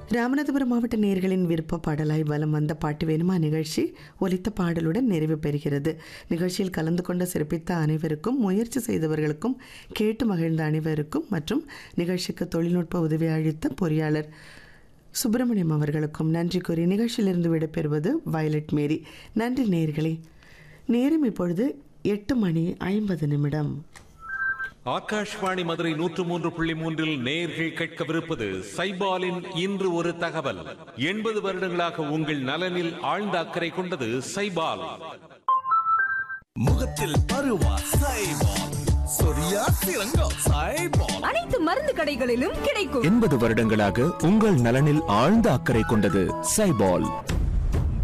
ராமநாதபுரம் மாவட்ட நேர்களின் விருப்ப பாடலாய் வலம் வந்த பாட்டு வேணுமா நிகழ்ச்சி ஒலித்த பாடலுடன் நிறைவு பெறுகிறது நிகழ்ச்சியில் கலந்து கொண்ட சிறப்பித்த அனைவருக்கும் முயற்சி செய்தவர்களுக்கும் கேட்டு மகிழ்ந்த அனைவருக்கும் மற்றும் நிகழ்ச்சிக்கு தொழில்நுட்ப உதவி அளித்த பொறியாளர் சுப்பிரமணியம் அவர்களுக்கும் நன்றி கூறி நிகழ்ச்சியிலிருந்து விடைபெறுவது வயலட் மேரி நன்றி நேர்களே நேரம் இப்பொழுது எட்டு மணி ஐம்பது நிமிடம் ஆகாஷ்வாணி மதுரை நூற்று மூன்று புள்ளி மூன்றில் நேர்கள் கேட்கவிருப்பது சைபாலின் இன்று ஒரு தகவல் எண்பது வருடங்களாக உங்கள் நலனில் ஆழ்ந்த அக்கறை கொண்டது சைபால் முகத்தில் பருவா சைபால் சொரியா சிறங்கம் சைபால் அனைத்து மருந்து கடைகளிலும் கிடைக்கும் எண்பது வருடங்களாக உங்கள் நலனில் ஆழ்ந்த அக்கறை கொண்டது சைபால்